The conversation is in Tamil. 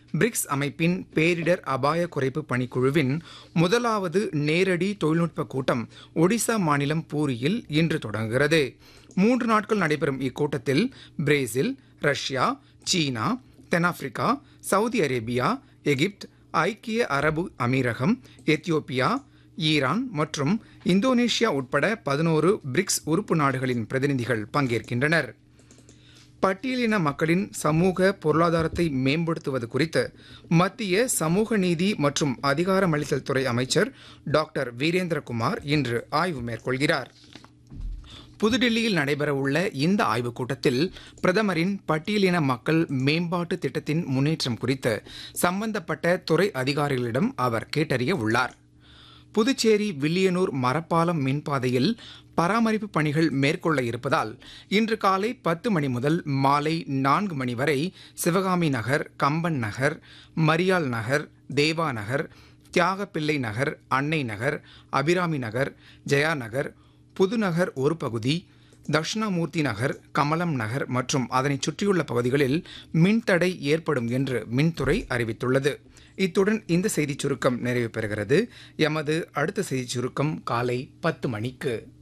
பிரிக்ஸ் அமைப்பின் பேரிடர் அபாய குறைப்பு பணிக்குழுவின் முதலாவது நேரடி தொழில்நுட்ப கூட்டம் ஒடிசா மாநிலம் பூரியில் இன்று தொடங்குகிறது மூன்று நாட்கள் நடைபெறும் இக்கூட்டத்தில் பிரேசில் ரஷ்யா சீனா தென்னாப்பிரிக்கா சவுதி அரேபியா எகிப்து ஐக்கிய அரபு அமீரகம் எத்தியோப்பியா ஈரான் மற்றும் இந்தோனேஷியா உட்பட பதினோரு பிரிக்ஸ் உறுப்பு நாடுகளின் பிரதிநிதிகள் பங்கேற்கின்றனர் பட்டியலின மக்களின் சமூக பொருளாதாரத்தை மேம்படுத்துவது குறித்து மத்திய சமூக நீதி மற்றும் அதிகாரமளித்தல் துறை அமைச்சர் டாக்டர் வீரேந்திரகுமார் இன்று ஆய்வு மேற்கொள்கிறார் புதுடில்லியில் நடைபெறவுள்ள இந்த ஆய்வுக் கூட்டத்தில் பிரதமரின் பட்டியலின மக்கள் மேம்பாட்டு திட்டத்தின் முன்னேற்றம் குறித்து சம்பந்தப்பட்ட துறை அதிகாரிகளிடம் அவர் கேட்டறிய உள்ளார் புதுச்சேரி வில்லியனூர் மரப்பாலம் மின்பாதையில் பராமரிப்பு பணிகள் மேற்கொள்ள இருப்பதால் இன்று காலை பத்து மணி முதல் மாலை நான்கு மணி வரை சிவகாமி நகர் கம்பன் நகர் மரியாள் நகர் தேவா நகர் தியாகப்பிள்ளை நகர் அன்னை நகர் அபிராமி நகர் ஜெயா நகர் புதுநகர் ஒரு பகுதி தட்சிணாமூர்த்தி நகர் கமலம் நகர் மற்றும் அதனைச் சுற்றியுள்ள பகுதிகளில் மின்தடை ஏற்படும் என்று மின்துறை அறிவித்துள்ளது இத்துடன் இந்த செய்திச் சுருக்கம் நிறைவு பெறுகிறது எமது அடுத்த செய்திச் சுருக்கம் காலை பத்து மணிக்கு